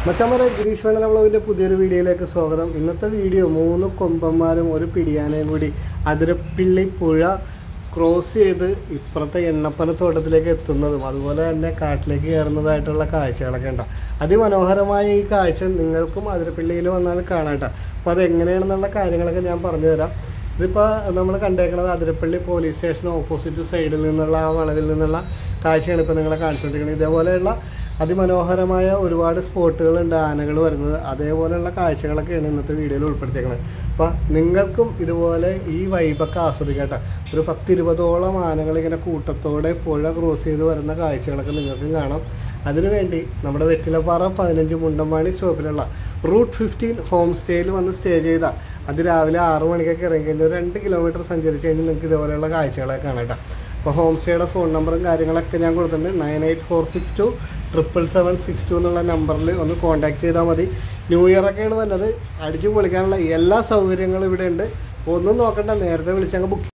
മച്ചാമരെ ഗിരീഷ് വേണല വ്ളോഗിൻ്റെ പുതിയൊരു വീഡിയോയിലേക്ക് സ്വാഗതം ഇന്നത്തെ വീഡിയോ മൂന്ന് കൊമ്പന്മാരും ഒരു പിടിയാനയും കൂടി അതിരപ്പിള്ളി പുഴ ക്രോസ് ചെയ്ത് ഇപ്പുറത്തെ എണ്ണപ്പനത്തോട്ടത്തിലേക്ക് എത്തുന്നതും അതുപോലെ തന്നെ കാട്ടിലേക്ക് കയറുന്നതായിട്ടുള്ള കാഴ്ചകളൊക്കെ ഉണ്ടാവും അതിമനോഹരമായ ഈ കാഴ്ച നിങ്ങൾക്കും അതിരപ്പിള്ളിയിൽ വന്നാൽ കാണാം കേട്ടോ അപ്പോൾ അത് എങ്ങനെയാണെന്നുള്ള കാര്യങ്ങളൊക്കെ ഞാൻ പറഞ്ഞു തരാം ഇതിപ്പോൾ നമ്മൾ കണ്ടേക്കുന്നത് അതിരപ്പള്ളി പോലീസ് സ്റ്റേഷൻ ഓപ്പോസിറ്റ് സൈഡിൽ നിന്നുള്ള ആ വളവിൽ നിന്നുള്ള കാഴ്ചയാണ് ഇപ്പോൾ നിങ്ങളെ കാണിച്ചുകൊണ്ടിരിക്കുന്നത് ഇതേപോലെയുള്ള അതിമനോഹരമായ ഒരുപാട് സ്പോട്ടുകളുണ്ട് ആനകൾ വരുന്നത് അതേപോലെയുള്ള കാഴ്ചകളൊക്കെയാണ് ഇന്നത്തെ വീഡിയോയിൽ ഉൾപ്പെടുത്തിയേക്കുന്നത് അപ്പോൾ നിങ്ങൾക്കും ഇതുപോലെ ഈ വൈബൊക്കെ ആസ്വദിക്കാം കേട്ടോ ഒരു പത്തിരുപതോളം ആനകൾ ഇങ്ങനെ കൂട്ടത്തോടെ പുഴ ക്രോസ് ചെയ്ത് വരുന്ന കാഴ്ചകളൊക്കെ നിങ്ങൾക്കും കാണാം അതിനുവേണ്ടി നമ്മുടെ വെറ്റിലപ്പാറ പതിനഞ്ച് മുണ്ടമ്പാണി സ്റ്റോപ്പിലുള്ള റൂട്ട് ഫിഫ്റ്റീൻ ഹോം സ്റ്റേയിൽ വന്ന് സ്റ്റേ ചെയ്ത അത് രാവിലെ ആറ് മണിക്കൊക്കെ ഇറങ്ങി കഴിഞ്ഞാൽ രണ്ട് കിലോമീറ്റർ സഞ്ചരിച്ച് കഴിഞ്ഞാൽ നിങ്ങൾക്ക് ഇതേപോലെയുള്ള കാഴ്ചകളൊക്കെ കാണാം കേട്ടോ അപ്പോൾ ഹോം സ്റ്റേയുടെ ഫോൺ നമ്പറും കാര്യങ്ങളൊക്കെ ഞാൻ കൊടുത്തിട്ടുണ്ട് nine eight four six two triple seven six two എന്നുള്ള നമ്പറിൽ ഒന്ന് കോൺടാക്ട് ചെയ്താൽ മതി ന്യൂ ഇയർ ഒക്കെയാണ് വന്നത് അടിച്ചു പൊളിക്കാനുള്ള എല്ലാ സൗകര്യങ്ങളും ഇവിടെ ഉണ്ട് ഒന്നും നോക്കണ്ട നേരത്തെ വിളിച്ചങ്ങ് ബുക്ക്